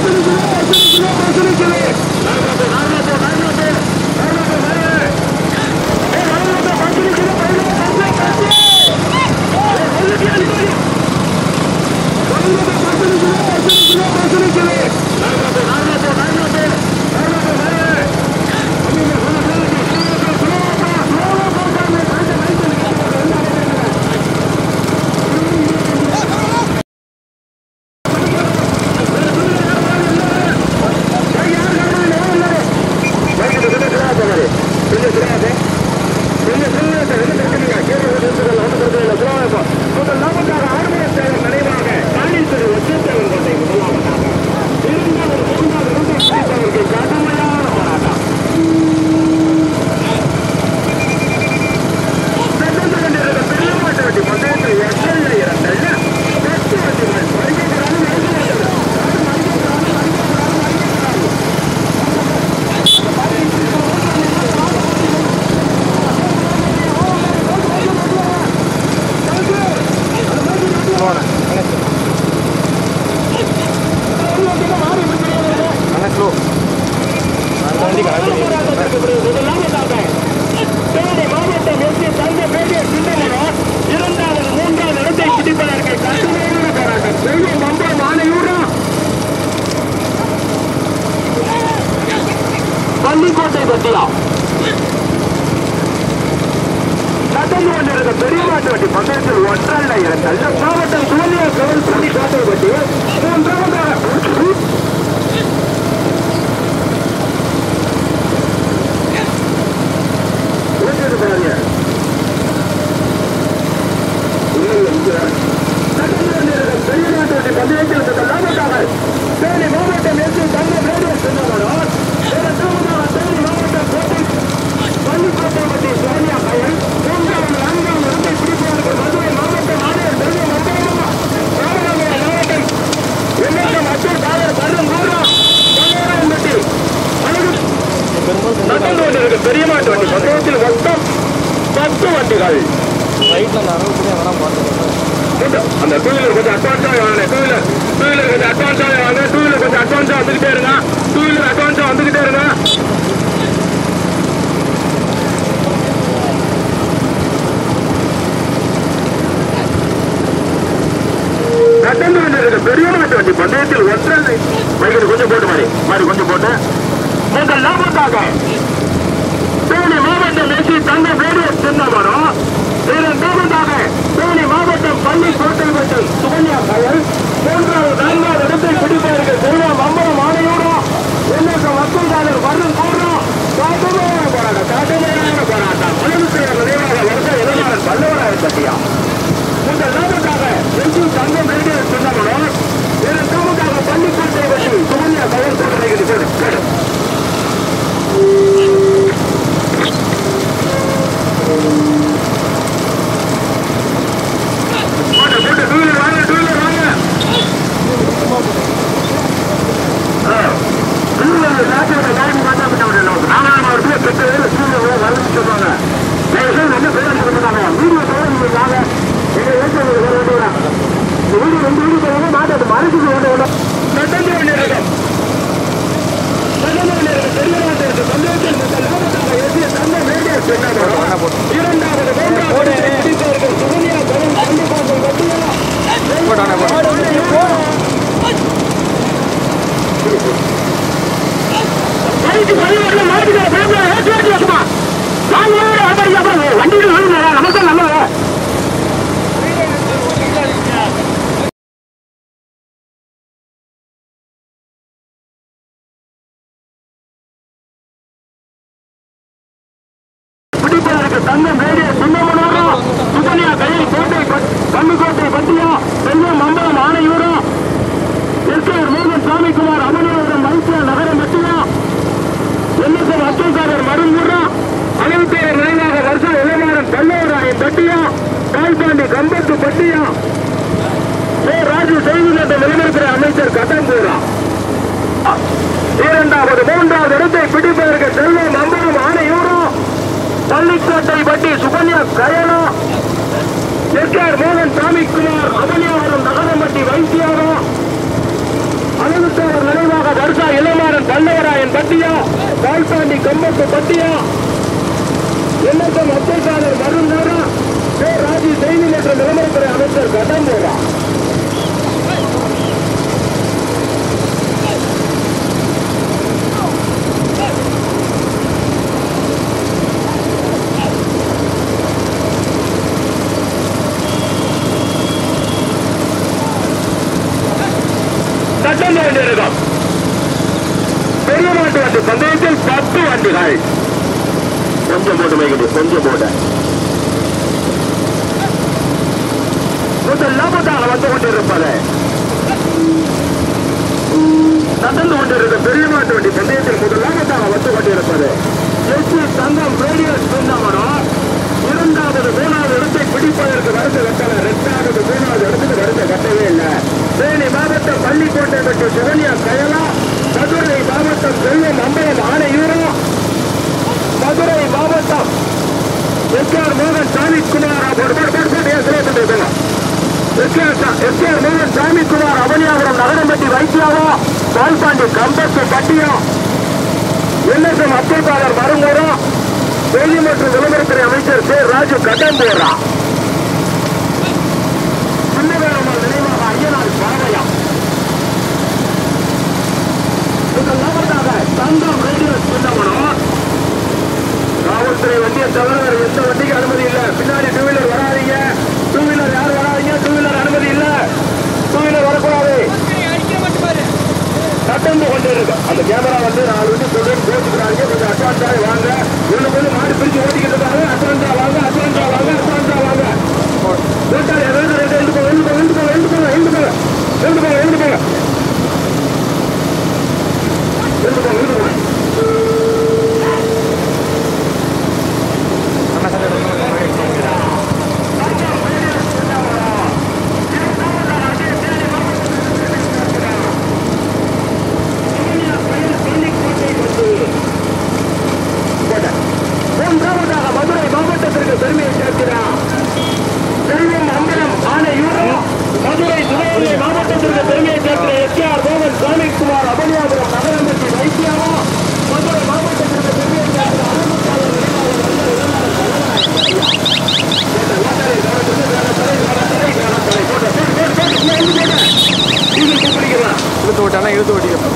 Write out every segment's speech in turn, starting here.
பள்ளிக்கோட்டை பட்டியா நடந்து கொண்டிருந்த பெரிய மாட்டு வண்டி பந்தயத்தில் ஒன்றல்ல இரண்டல்ல மாவட்டம் சூழியா கவல் பள்ளி காட்டை பட்டி மூன்றாவதாக ஊற்றிட்டு பாருங்க. உள்ள இங்க. நடந்து கொண்டிருந்த பெரிய மாட்டு வண்டி பந்தயத்தில் முதலாவதாக தேனி மாவட்டம் எஸ் தங்க ரேடியோ சொன்னவரால் இரண்டாவதாக தேனி மாவட்டம் கோட்டை பள்ளிக்கோட்டை பற்றி சோனியா கயல் மூன்றாவது நான்காவது இடத்தை பிடிப்பார்கள் மதுரை மாவட்டம் ஆணையர் செல்வம் மந்தரமா ராமநாதபுரம் மாவட்டம் எண்ணக்கம் அச்சூர் காதர் கருண் நூறா பதினோராம் பட்டி அழகு நடந்து கொண்டிருக்க பெரிய மாட்டு வண்டி பந்தயத்தில் மொத்தம் பத்து வண்டிகள் ரைட்ல அந்த அறுபது அதெல்லாம் பார்த்துருக்கேன் கொஞ்சம் அந்த டூ வீலர் கொஞ்சம் அட்வான்ஸா வாங்க டூ வீலர் டூ வீலர் கொஞ்சம் அட்வான்ஸா வாங்க டூ வீலர் கொஞ்சம் அட்வான்ஸா வந்துகிட்டே இருங்க டூ வீலர் அட்வான்ஸா வந்துகிட்டே இருங்க நடந்து கொண்டிருக்க பெரிய மாட்டு வண்டி பந்தயத்தில் ஒன்றரை மைக்கெட்டு கொஞ்சம் போட்டு மாதிரி மாதிரி கொஞ்சம் போட்டு உங்கள் லாபத்தாக தேனி மாவட்டம் எஸ்சி தங்க ரேடியோ சின்னமரம் இரண்டாவதாக தேனி மாவட்டம் பள்ளி கோட்டைப்பட்டி சுகன்யா கயல் மூன்றாவது நான்காவது இடத்தை பிடிப்பார்கள் செல்வம் அம்பலம் ஆணையூரம் எண்ணற்ற மக்கள்தாரர் வர்ணம் கூறும் காட்டுமையான போராட்டம் காட்டுமையான போராட்டம் முதலமைச்சர் நினைவாக வருஷ இளைஞர் வல்லவராக பட்டியா உங்கள் லாபத்தாக எஸ்சி தங்கம் ரேடியோ சின்னமரம் இரண்டாவதாக பள்ளி கோட்டைப்பட்டி சுகன்யா கயல் போட்டு போட்டு போட்டு டூ வீலர் வாங்க டூ வீலர் வாங்க டூ வீலர் லாட்டோட லைன் பார்த்தா விட்டு விடலாம் நானும் ஒரு பேர் பெற்று டூ வீலர் வரணும்னு சொல்லுவாங்க தயவு செய்து நல்ல பேர் சொல்லுறாங்க வீடியோ தவிர நீங்க வாங்க எங்க ஏற்றது வர வேண்டியதா இந்த வீடியோ ரெண்டு வீடியோ தவிர மாட்டாது மறைச்சு வேண்டிய விட நடந்து கொண்டிருக்கோம் நடந்து கொண்டிருக்க பெரிய நாட்டு சந்தேகத்தில் மற்ற லாபத்தாக ஏசிய தந்தை வேண்டிய சொன்னாங்க இரண்டாவது மூன்றாவது பிடித்தவர்கள் சுகன்யா கடன் கண்டிப்பாக கட்டியலாம் வண்டிக்கு பதினேழு மாட்டுக்கு பேப்பர் ஏற்றி ஏற்றி வச்சுமா வாங்க அப்புறம் அப்புறம் வண்டிக்கு வாங்க நமக்கு நல்லது பிடிப்பதற்கு தங்கம் ரேடியோ சின்னமனோரம் சுகன்யா கையில் கோட்டை கண்ணுக்கோட்டை பட்டியா செல்வம் மம்பலம் ஆணையூரம் எஸ்ஆர் மோகன் சாமிக்குமார் அமனியாபுரம் வைத்திய நகரம் பட்டியா என்எஸ்எம் அப்துல்காரர் மருங்கூரா அனைத்தையர் நினைவாக வருஷா இளைஞரன் பல்லவராயன் பட்டியா கால்பாண்டி கம்பத்து பட்டியா ஏ ராஜு செய்திநட்ட நிலைநிறுத்துறை அமைச்சர் கட்டங்கூரா இரண்டாவது மூன்றாவது இடத்தை பிடிப்பதற்கு செல்வம் அம்பலம் ஆணையூரம் பள்ளிக்கோட்டை பட்டி சுகன்யா கயனா எஸ்ஆர் மோகன் சாமிக்குமார் அமனியாபுரம் நகரம்பட்டி வைத்தியாரம் அனைவருக்காக நினைவாக இளமாறன் பல்லவராயன் பட்டியா பால்சாண்டி கம்பத்து பட்டியா எண்ணக்கம் அப்துல்காதர் மருந்தோரா கே ராஜி செய்தி மற்றும் விளம்பரத்துறை அமைச்சர் கடம்பூரா சட்டம் வேண்டியிருக்கும் பெரிய மாட்டு வண்டி பந்தயத்தில் பத்து வண்டிகள் கொஞ்சம் போட்டு வைக்கிறது கொஞ்சம் போட்டு முதல் லாபத்தாக வந்து கொண்டிருப்பது நடந்து கொண்டிருக்க பெரிய மாட்டு வண்டி பந்தயத்தில் முதல் லாபத்தாக வந்து கொண்டிருப்பது எஸ்சி தங்கம் ரேடியோ சின்னமனம் இரண்டாவது மூணாவது இடத்தை பிடிப்பதற்கு வருத்த கட்டல இரண்டாவது மூணாவது இடத்துக்கு வருத்த கட்டவே இல்லை தேனி மாவட்டம் பள்ளிக்கோட்டை பெற்ற சுகன்யா கயலா மதுரை மாவட்டம் செல்வம் அம்பலம் ஆணையூரம் மதுரை மாவட்டம் எஸ்ஆர் மோகன் சாமி குமார் எஸ்ஆர் மோகன் சாமி குமார் அவனியாபுரம் நகரம்பட்டி வைத்தியாவா பால்பாண்டி கம்பத்து பட்டியம் என்எஸ்எம் அப்துல் காதர் மருங்கூரம் செய்தி மற்றும் விளம்பரத்துறை அமைச்சர் கே ராஜு கடம்பூரா சின்னவேரமல் நினைவாக ஐயனார் பாவையா முதலாவதாக தங்கம் ரேடியோ சின்னமனம் காவல்துறை வண்டியை தவிர வேற எந்த வண்டிக்கு அனுமதி இல்ல பின்னாடி டூ வீலர் வராதீங்க டூ வீலர் யார் வராதீங்க டூ வீலர் அனுமதி இல்ல டூ வீலர் வரக்கூடாது நடந்து கொண்டு இருக்கு அந்த கேமரா வந்து நாலு வந்து சொல்றேன் போட்டுக்கிறாங்க கொஞ்சம் அட்வான்ஸாக வாங்க ஒண்ணு கொஞ்சம் மாறி பிரிச்சு ஓட்டிக்கிட்டு இருக்காங்க அட்வான்ஸா வாங்க அட்வான்ஸா வாங்க அட்வான்ஸா வாங்க போட்டாரு எழுந்து ரெண்டு எழுந்து போங்க எழுந்து போங்க எழுந்து போங்க எழுந்து போங்க எழுந்து போங்க எழுந்து போங்க எழுந்து போங்க எழுந்து போங்க மூன்றாவதாக மதுரை மாவட்டத்திற்கு பெருமையை சேர்க்கிறார் செல்வம் அம்பலம் ஆணையூரம் மதுரை சிவகங்கை மாவட்டத்திற்கு பெருமையை சேர்க்கிற எஸ்ஆர் மோகன் சாமிக்குமார் அபனியாபுரம் நகரம்பட்டி வைத்தியாவா மதுரை மாவட்டத்திற்கு பெருமையை சேர்க்கிற அருமக்காளர் நினைவாளர் வந்த இளநாடு கலைஞர். போட்ட வாட்டரை கவனித்து வேற தலை, வேற தலை, வேற தலை. போட்ட, போட்டு, போட்டு, போட்டு, இங்க இருந்து போட்டு. இது கூப்பிடுகிறேன். இழுத்து விட்டானா இழுத்து ஓட்டிக்க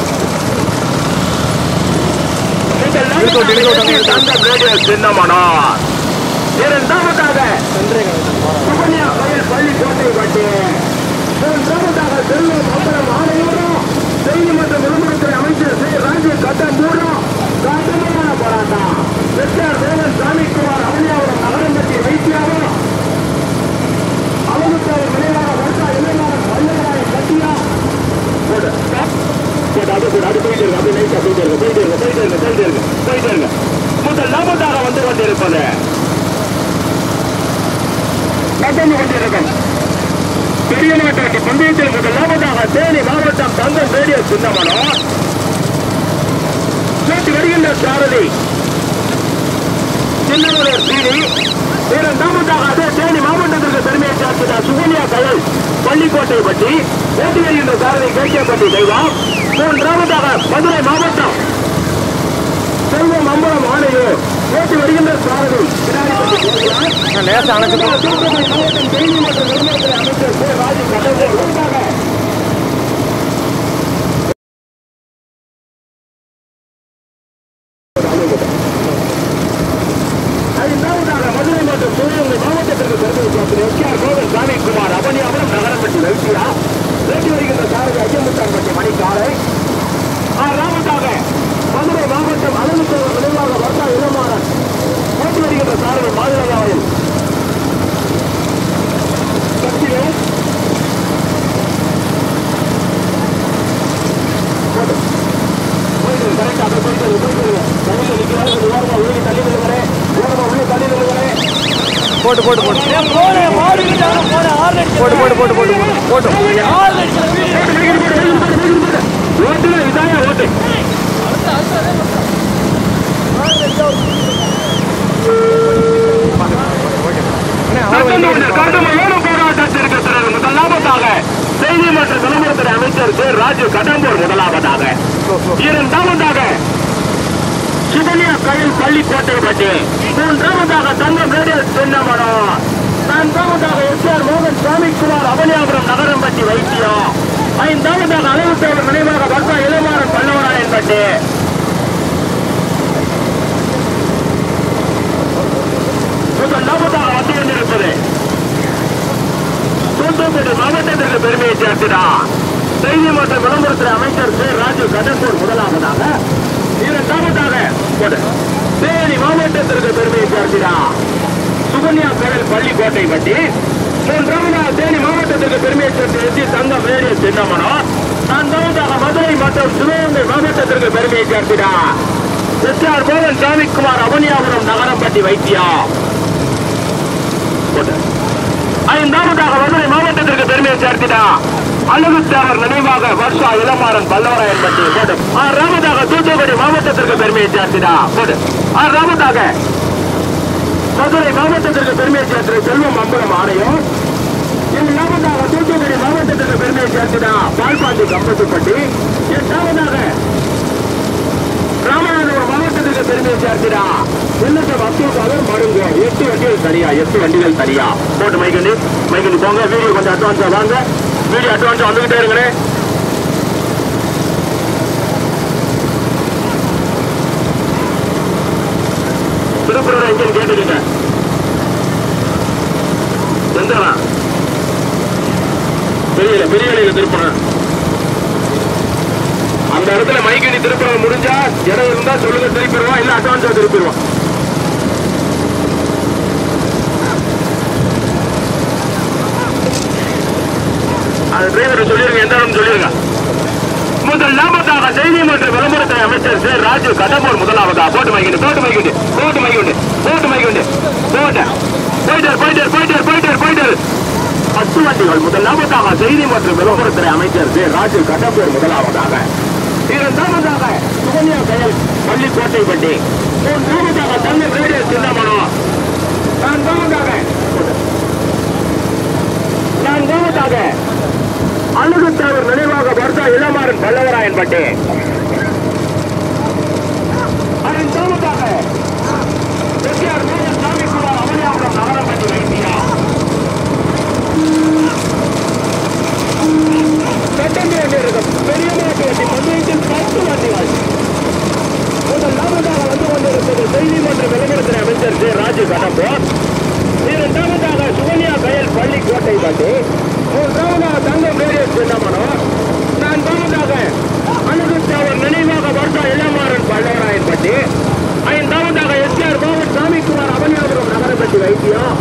நீங்கள் இழுத்து விட்டு, இழுத்து விட்டு, நகரத்தில் தங்கம் ரேடியோ சின்னமனம். இரண்டாவதாக சந்திரே கணேசன் சுகன்யா வயல் பள்ளிக்கோட்டை பட்டி மூன்றாவதாக செல்வம் அப்புறம் ஆணையூரம் செய்தி மற்றும் விளம்பரத்துறை அமைச்சர் ஸ்ரீ ராஜீவ் கட்டம்பூரம் கடுமையான போராட்டம் எஸ்ஆர் தேவன் சாமிக்குமார் அவனியாபுரம் நகரம்பட்டி வைத்தியாவும் அவனுக்காக நினைவாக வருஷா இளைஞர் வல்லவராய கட்டியா போடு போடு அது போடு அது போயிட்டு இருக்கு அப்படியே நைட்டா போயிட்டு இருக்கு போயிட்டு இருக்கு போயிட்டு இருக்கு போயிட்டு இருக்கு போயிட்டு இருக்கு முதல் லாபத்தாக வந்து கொண்டிருப்பது நடந்து கொண்டிருக்கும் பெரிய நாட்டாட்டி பந்தயத்தில் முதல் லாபத்தாக தேனி மாவட்டம் தங்கம் ரேடியோ சின்னமனம் கேட்டு வருகின்ற சாரதி சின்னமலர் சீனி இரண்டாவதாக அதே தேனி மாவட்டத்திற்கு பெருமையை சார்ந்த சுகன்யா கயல் பள்ளிக்கோட்டை பற்றி ஓட்டி வருகின்ற சாரதி கேட்கப்பட்டி தெய்வம் மூன்றாவதாக மதுரை மாவட்டம் செல்வம் அம்பலம் ஆணையூர் ஓட்டி வருகின்ற சாரதி பினாரிப்பட்டி கோகுலா நான் லேசா அணைச்சிட்டோம் தூத்துக்குடி மாவட்டம் தேனி மற்றும் விருதுநகர் அமைச்சர் கே. ராஜு கடம்பூர் உட்காக ஐந்தாவதாக மதுரை மற்றும் சிவகங்கை மாவட்டத்திற்கு பெருமை சேர்த்து எஸ்ஆர் கோவில் சாமிக்குமார் அவனியாபுரம் நகரப்பட்டி வைத்தியா வேட்டி வருகின்ற சாரதி ஐயமுத்தான்பட்டி மணிக்காலை ஆறாவதாக மதுரை மாவட்டம் அலமுத்தவர் நினைவாக வர்த்தா இளமாறன் ஓட்டி வருகின்ற சாரதி மாதுளையாவில் சக்திவே போயிட்டு கரெக்டாக அப்படியே போயிட்டு போயிட்டு தண்ணியில் நிற்கிறாரு கொஞ்சம் ஓரமாக உள்ளே தள்ளி விடுவாரு ஓரமாக உள்ளே தள்ளி விடுவாரு போட்டு போட்டு போட்டு போட்டு போட்டு போட்டு போட்டு போட்டு ஓட்டுல இதாயா ஓட்டு கடுமையான போராட்டத்திற்கு பிறகு முதலாவதாக செய்தி மற்றும் விளம்பரத்துறை அமைச்சர் கே ராஜு கடம்பூர் முதலாவதாக ஸ்லோ ஸ்லோ இரண்டாவதாக சுகன்யா கையில் பள்ளிக்கோட்டை பட்டி மூன்றாவதாக தங்கம் ரேடியல் சின்னமனம் நான்காவதாக எஸ் ஆர் மோகன் சுவாமிக்குமார் அவனியாபுரம் நகரம் பட்டி வைத்தியம் ஐந்தாவதாக அளவு தேவர் நினைவாக வர்த்தா இளமாறன் பல்லவராயன் பட்டி முதலாவதாக வந்து கொண்டிருப்பது தூத்துக்குடி மாவட்டத்திற்கு பெருமையை சேர்க்கிறார் செய்தி மற்றும் விளம்பரத்துறை அமைச்சர் கே ராஜு கடம்பூர் முதலாவதாக இரண்டாவதாக கொடு. தேனி மாவட்டத்திற்கு பெருமையை சேர்க்கிறார் சுகன்யா கடல் பள்ளிக்கோட்டை பட்டி மூன்றாவதாக தேனி மாவட்டத்திற்கு பெருமையை சேர்த்து எஸ் தங்கம் ரேடியோ சின்னமனம் நான்காவதாக மதுரை மற்றும் சிவகங்கை மாவட்டத்திற்கு பெருமையை சேர்க்கிறார் எஸ் ஆர் மோகன் சாமிக்குமார் அவனியாபுரம் நகரப்பட்டி வைத்தியா கொடு. ஐந்தாவதாக மதுரை மாவட்டத்திற்கு பெருமையை சேர்த்தினார் அழகு தேவர் நினைவாக வர்ஷா இளமாறன் பல்லவராயன் பற்றி போடு ஆறாவதாக தூத்துக்குடி மாவட்டத்திற்கு பெருமையை சேர்த்தினார் போடு ஆறாவதாக மதுரை மாவட்டத்திற்கு பெருமையை சேர்த்த செல்வம் அம்பலம் ஆணையம் ஏழாவதாக தூத்துக்குடி மாவட்டத்திற்கு பெருமையை சேர்த்தினார் பால்பாண்டி கம்பத்துப்பட்டி எட்டாவதாக ராமநாதபுரம் மாவட்டத்திற்கு பெருமையை சேர்க்கிறார் வெள்ளத்தம் அப்துல்காதர் மருங்க எட்டு வண்டிகள் சரியா எட்டு வண்டிகள் சரியா போட்டு மைக்கண்டு மைக்கண்டு போங்க வீடியோ கொஞ்சம் அட்வான்ஸா வாங்க வீடியோ அட்வான்ஸா வந்துகிட்டே இருங்களே திருப்பூரோட எங்கன்னு கேட்டுக்கிட்ட எந்த பெரியல பெரியலையில திருப்பூரம் அந்த இடத்துல மைக்கடி திருப்பரம் முடிஞ்சா இடம் இருந்தா சொல்லுங்க திருப்பிடுவோம் இல்ல அட்வான்ஸா திருப்பிடுவோம் அது டிரைவர் சொல்லிருங்க எந்த இடம் சொல்லிருங்க முதல் லாபத்தாக செய்தி மற்றும் விளம்பரத்துறை அமைச்சர் சே ராஜு கடம்பூர் முதலாவதா போட்டு மைக்கிண்டு போட்டு மைக்கிண்டு போட்டு மைக்கிண்டு போட்டு மைக்கிண்டு போட்ட போயிட்டார் போயிட்டார் போயிட்டார் போயிட்டார் போயிட்டார் பத்து வண்டிகள் முதல் லாபத்தாக செய்தி மற்றும் விளம்பரத்துறை அமைச்சர் சே ராஜு கடம்பூர் முதலாவதாக இரண்டாவதாக சுகன்யா கயல் பள்ளிக்கோட்டை பட்டி மூன்றாவதாக தங்க ரேடியோ சின்னமனம் நான்காவதாக நான்காவதாக அழகு தேவர் நினைவாக வர்த்தா இளமாறன் பல்லவராயன் பட்டி ஐந்தாவதாக எஸ்ஆர் மோகன் சாமிக்குமார் அவனியாபுரம் நகரம் பட்டி வைத்தியா செகண்ட் இருக்கும் பெரிய மாட்டு வண்டி பந்தயத்தில் பத்து வண்டிகள் முதல் லாபத்தாக வந்து கொண்டிருப்பது செய்தி மற்றும் விளம்பரத்துறை அமைச்சர் ஜே ராஜு கடம்பூர் இரண்டாவதாக சுகன்யா கயல் பள்ளிக்கோட்டை பட்டி மூன்றாவதாக தங்கம் ரேடியோ சின்னமனம் நான்காவதாக அனுகுத்தாவர் நினைவாக வர்த்தா இளமாறன் பல்லவராயன் பட்டி ஐந்தாவதாக எஸ்ஆர் மோகன் சாமிக்குமார் அவனியாபுரம் நகரப்பட்டி வைத்தியம்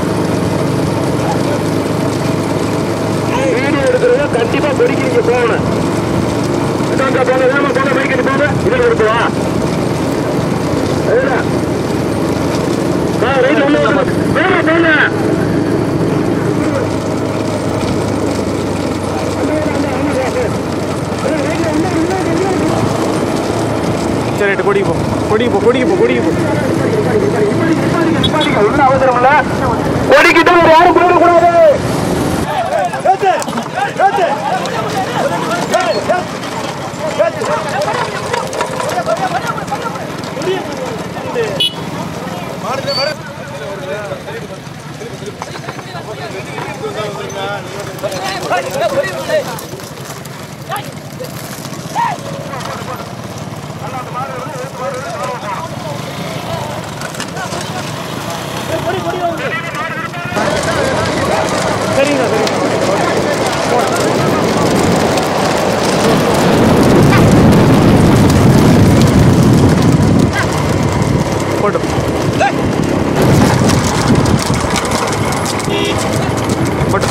வீடியோ எடுக்கிறத கண்டிப்பா பொறுக்கி நீங்க போகணும் இதாங்க போங்க வேமா போங்க பைக்கிட்டு போங்க இதில் எடுத்துவா ரைட் உள்ள வேமா போங்க சரி ரைட்டு கொடிக்கு போ கொடிக்கு போ கொடிக்கு போ கொடிக்கு போ ஒன்றும் அவசரம் இல்ல ஓடிக்கிட்டு யாரும் போயிடக்கூடாது சரிங்க சரிங்க போட்டு போட்டு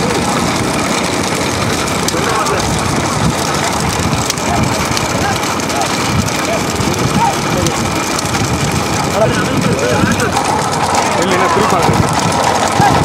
இல்லைன்னா குறிப்பாங்க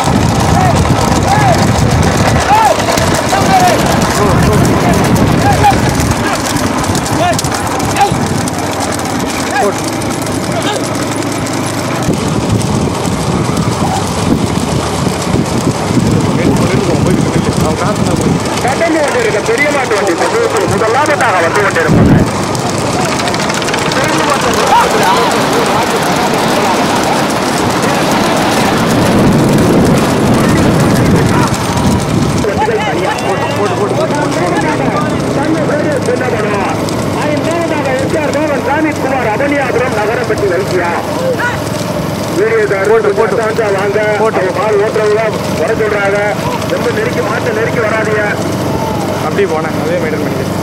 கட்டணி வண்டி இருக்க பெரிய மாட்டு வண்டி முதலாவதாக வந்து கொண்டிருப்பாங்க போட்டு போட்டு போட்டு சாமிக்குமார் நகரப்பட்டி வைத்தியா போட்டு, போட்டு. வாங்க போட்டு. அவங்க கால் ஓட்டுறவங்க வர சொல்றாங்க ரொம்ப நெருக்கி மாட்ட நெருக்கி வராதீங்க அப்படி போனேன் அதே மெயின்டைன் பண்ணிக்கிறேன்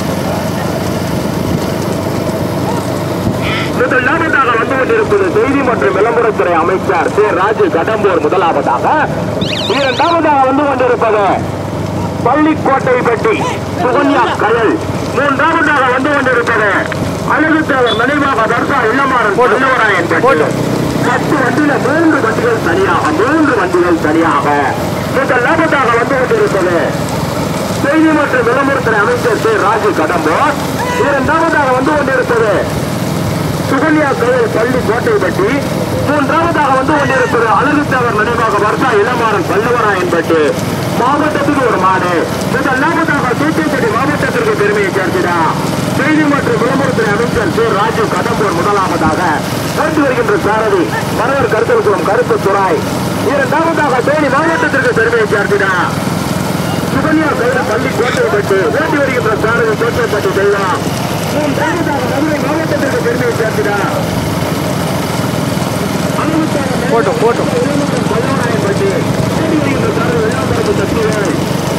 முதலாவதாக வந்து கொண்டிருப்பது செய்தி மற்றும் விளம்பரத்துறை அமைச்சர் சே ராஜு கடம்பூர் முதலாவதாக இரண்டாவதாக வந்து கொண்டிருப்பது பள்ளிக்கோட்டை பட்டி சுகன்யா கயல் மூன்றாவதாக வந்து கொண்டிருப்பது அழகுத்தேவர் நினைவாக தர்சா இல்லமாறன் போட்டு. பல்லவராயன் பட்டி போட்டு. பத்து வண்டியில மூன்று வண்டிகள் தனியாக மூன்று வண்டிகள் தனியாக முதலாவதாக வந்து கொண்டிருப்பது செய்தி மற்றும் விளம்பரத்துறை அமைச்சர் சே ராஜு கடம்பூர் இரண்டாவதாக வந்து கொண்டிருப்பது சுகன்யா கோயில் பள்ளி கோட்டைப்பட்டி மூன்றாவதாக வந்து கொண்டிருப்பது அழகுத்தவர் நினைவாக வருஷா இளமாறன் பல்லவராயன்பட்டி மாவட்டத்துக்கு ஒரு மாடு முதலாவதாக தூத்துக்குடி மாவட்டத்திற்கு பெருமையை சேர்த்திடா செய்தி மற்றும் விளம்பரத்துறை அமைச்சர் சு ராஜு கடம்பூர் முதலாவதாக ஓட்டி வருகின்ற சாரதி மரவர் கருத்தல்குளம் கருப்பு துறாய் இரண்டாவதாக தேனி மாவட்டத்திற்கு பெருமையை சேர்த்திடா சுகன்யா கோயில் பள்ளி கோட்டைப்பட்டு ஓட்டி வருகின்ற சாரதி கோட்டைப்பட்டி செல்லம் மூன்றாவதாக மதுரை மாவட்டத்திற்கு பெருமையை சேர்த்திடா போட்டு போட்டு பல்லவராயன்பட்டி ஓட்டி வருகின்ற சாரதி வெள்ளாம்பரப்பு சக்திவேல்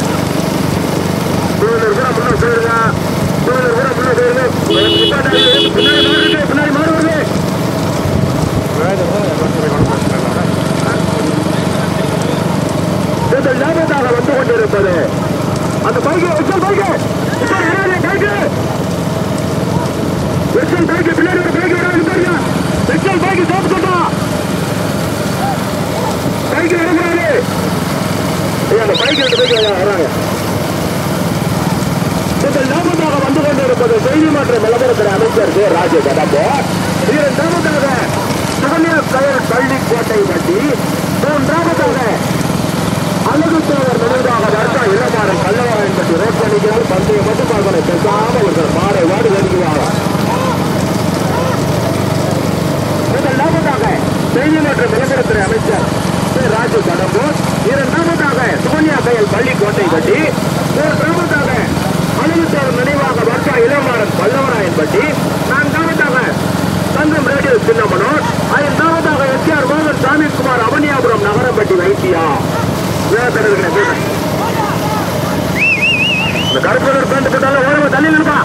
டூவீலர் கூட முன்ன போயிருங்க டூவீலர் கூட முன்ன போயிருங்க பின்னாடி மாடு இருக்கு பின்னாடி மாடு வருது இந்த லாபத்தாக வந்து கொண்டிருப்பது அந்த பைக்கு எக்ஸல் பைக்கு இப்போ வராது பைக்கு எக்ஸல் பைக்கு பின்னாடி ஒரு பைக்கு வராது பாருங்க எக்ஸல் பைக்கு தோப்பு சொன்னா பைக்கு வரக்கூடாது ஐயா அந்த பைக் ரெண்டு பைக்கு வராங்க இந்த லாபத்தாக வந்து கொண்டிருப்பது செய்தி மற்றும் விளம்பரத்துறை அமைச்சர் கே ராஜ கடம்போ இரண்டாவதாக சுகன்யா கயர் பள்ளி கோட்டை வண்டி மூன்றாவதாக அழகுத்தேவர் நினைவாக வர்த்தா இளமாறன் கல்லவாரன் பற்றி ரோட் பண்ணிக்கிறது பந்தய மட்டும் பார்க்கணும் பேசாம இருக்கிற மாடை வாடி வேடிக்குவாங்க முதலாவதாக செய்தி மற்றும் விளம்பரத்துறை அமைச்சர் கே ராஜு கடம்பூர் இரண்டாவதாக சுகன்யா கயல் பள்ளி கோட்டை கட்டி மூன்றாவதாக அழகுத்தேவர் நினைவாக வர்த்தா இளமாறன் பல்லவராயன் பட்டி நான்காவதாக தங்கம் ரேடியோ சின்னமனோர் ஐந்தாவதாக எஸ்ஆர் மோகன் சாமிக்குமார் அவனியாபுரம் நகரப்பட்டி வைத்தியா வேதனை இந்த கருப்பு கலர் பேண்ட் போட்டாலும் ஓரமா தள்ளி நிற்பா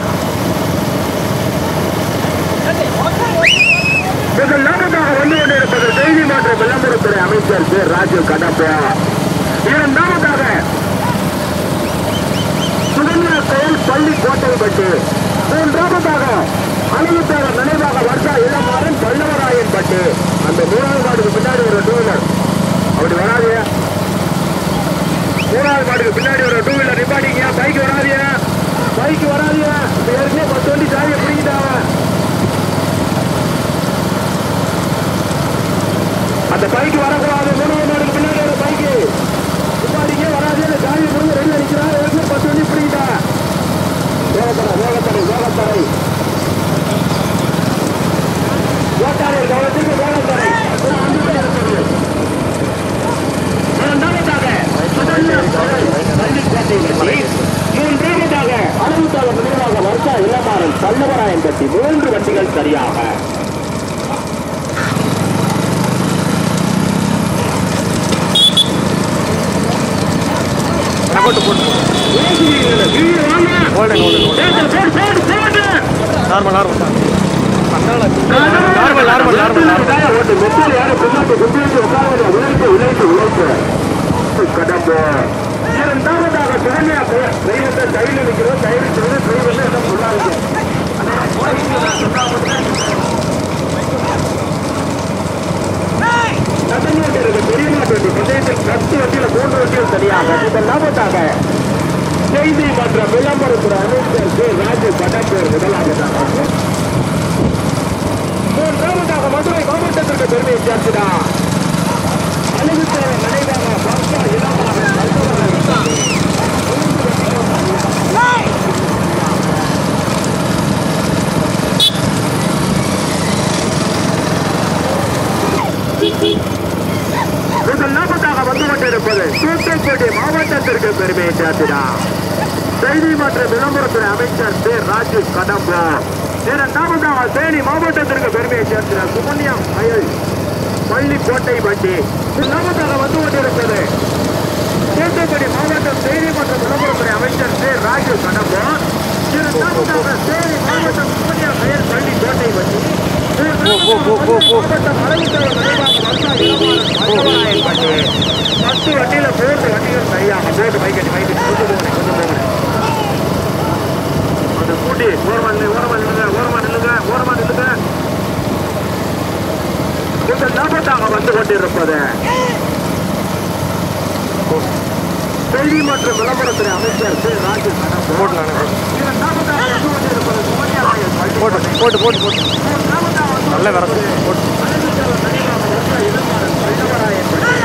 இதில் லாபத்தாக வந்து கொண்டிருப்பது செய்தி மற்றும் விளம்பரத்துறை அமைச்சர் பேர் ராஜீவ் கடப்பா இரண்டாவதாக சுகன்யா செயல் பள்ளி கோட்டைப்பட்டு மூன்றாவதாக அலுவலர் நினைவாக வருஷா இளமாறன் பல்லவராயன் பட்டு அந்த மூணாவது மாடுக்கு பின்னாடி ஒரு டூ வீலர் அப்படி வராதே மூணாவது மாடுக்கு பின்னாடி ஒரு டூ வீலர் நிப்பாட்டிங்க பைக் வராதிய பைக் வராதிய ஏற்கனவே பத்து வண்டி சாவியை பிடிக்கிட்டாவ அந்த பைக் வரக்கூடாது மூணாவது மாடுக்கு பின்னாடி ஒரு பைக்கு நிப்பாட்டிங்க வராதே அந்த சாவியை பிடிங்க ரெண்டு அடிக்கிறா ஏற்கனவே பத்து வண்டி பிடிக்கிட்டா வேகத்தடை வேகத்தடை வேகத்தடை ஓட்டாளி கவனத்துக்கு வேகத்தடை இரண்டாவதாக மூன்றாவதாக அறுபத்தாறு நினைவாக வருஷா இளமாறன் பல்லவராயன் கட்டி மூன்று வண்டிகள் சரியாக போட்டு போட்டு ஓல்டன் ஓல்டன் normal normal normal normal normal normal ஓட்டு மெத்தில் யாரும் பின்னாடி கும்பிட்டு உட்கார உழைப்பு உழைப்பு உழைப்பு கடம்பு இரண்டாவதாக சுகன்யா தெய்வத்தை கையில் நிற்கிறோம் தயவு செய்து தெய்வத்தை என்ன சொல்லாங்க பெரிய மாட்டு பிரதேசத்தில் பத்து வண்டியில் மூன்று வண்டிகள் சரியாக இதன் லாபத்தாக செய்தி மற்றும் விளம்பரத்துறை அமைச்சர் கே ராஜு கடம்பூர் முதலாவதாக மூன்றாவதாக மதுரை மாவட்டத்திற்கு பெருமையை சேர்க்கிறார் அழகுத்தேவன் நினைவாக பக்தா இளமாக பெருமையை சேர்த்தினார் செய்தி மற்றும் விளம்பரத்துறை அமைச்சர் சே ராஜீவ் கடம்போ இரண்டாவதாக தேனி மாவட்டத்திற்கு பெருமையை சேர்க்கிறார் சுமன்யம் அயல் பள்ளிக்கோட்டை வண்டி இரண்டாவதாக வந்து கொண்டிருப்பது தூத்துக்குடி மாவட்டம் செய்தி மற்றும் விளம்பரத்துறை அமைச்சர் சே ராஜீவ் கடம்போ இரண்டாவதாக தேனி மாவட்டம் சுமன்யம் அயல் பள்ளிக்கோட்டை வண்டி மாவட்டம் அளவுக்கான வண்டி பத்து வண்டியில போட்டு வண்டிகள் சரியாக போட்டு பைக்கடி பைக்கடி கொண்டு போகணும் கொண்டு போகணும் அந்த கூட்டி ஓரமா நில்லு ஓரமா நில்லுங்க ஓரமா நில்லுங்க ஓரமா நில்லுங்க இந்த லாபத்தாக வந்து கொண்டிருப்பது செய்தி மற்றும் விளம்பரத்துறை அமைச்சர் திரு ராஜு கணக்கு போட்டு நானே இதன் லாபத்தாக வந்து கொண்டிருப்பது சுமன்யா ராயல் பள்ளி போட்டு போட்டு போட்டு போட்டு லாபத்தாக வந்து நல்ல விரசு போட்டு அனைத்து தனியாக வந்து இளமாறன் பைரவராயன் பள்ளி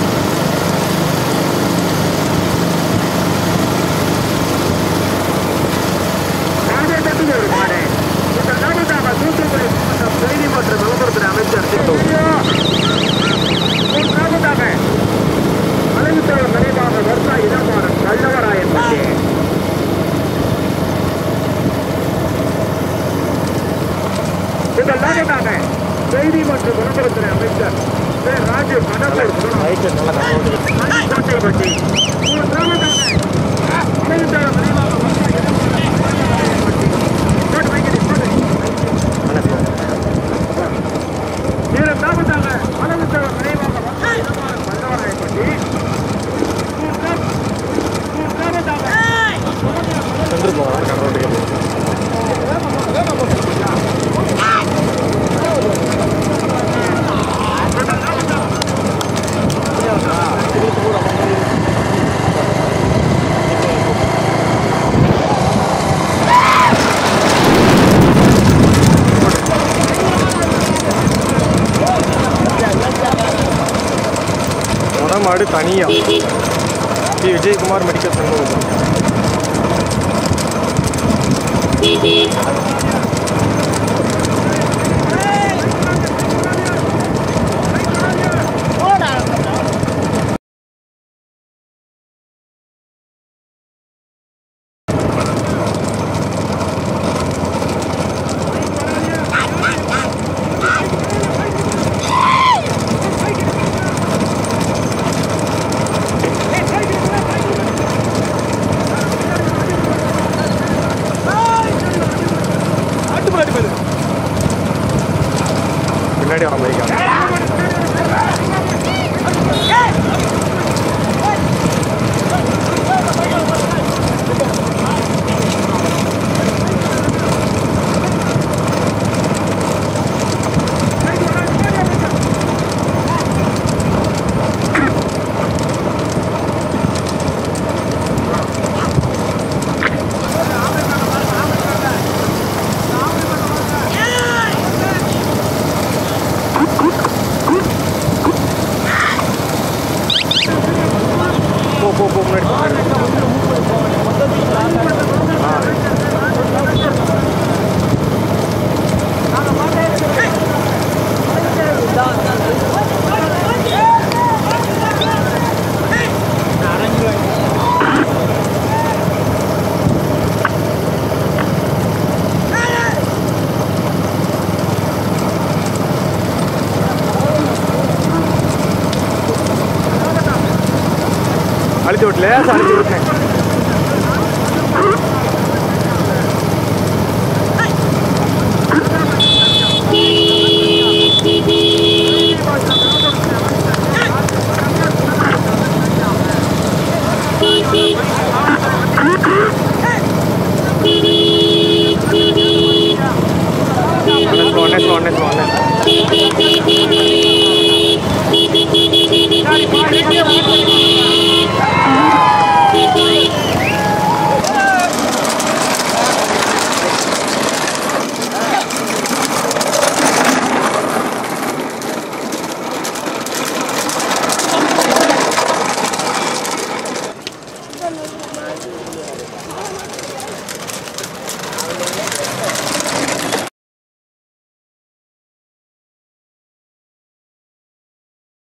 மாவட்டத்துக்கு ஒரு மாடு இந்த நாமத்தாக தூத்துக்குடி மாவட்டம் செய்தி மற்றும் விளம்பரத்துறை அமைச்சர் மூன்றாவதாக அலைவுத்தவர் நினைவாக வர்த்தா இடமாறன் கள்ளவராயன் பள்ளி இந்த நாமத்தாக செய்தி மற்றும் விளம்பரத்துறை அமைச்சர் திரு ராஜீவ் கடம்பூர் முதலமைச்சர் ரைட்டு நல்லா கண்ணு மணிக்கோட்டை பட்டி மூன்றாவதாக அலைவுத்தவர் நினைவாக வர்த்தா இடமாறன் கள்ளவராயன் பட்டி போட்டு வைக்கிறேன் போட்டு மனசு நேரம் நாமதாக அலகுத்தவர் நினைவாக வந்த இடமான பல்லவராயப்பட்டி சென்று போகலாம் கடவுளுக்கு மாடு தனியா ஸ்ரீ விஜயகுமார் மெடிக்கல் சண்முகம் பின்னாடி அவன் பைக்கான் போ போ போ முன்னாடி போ, முன்னாடி போ. அழுத்தி விட்டு லேசாக அழுத்தி விட்டேன்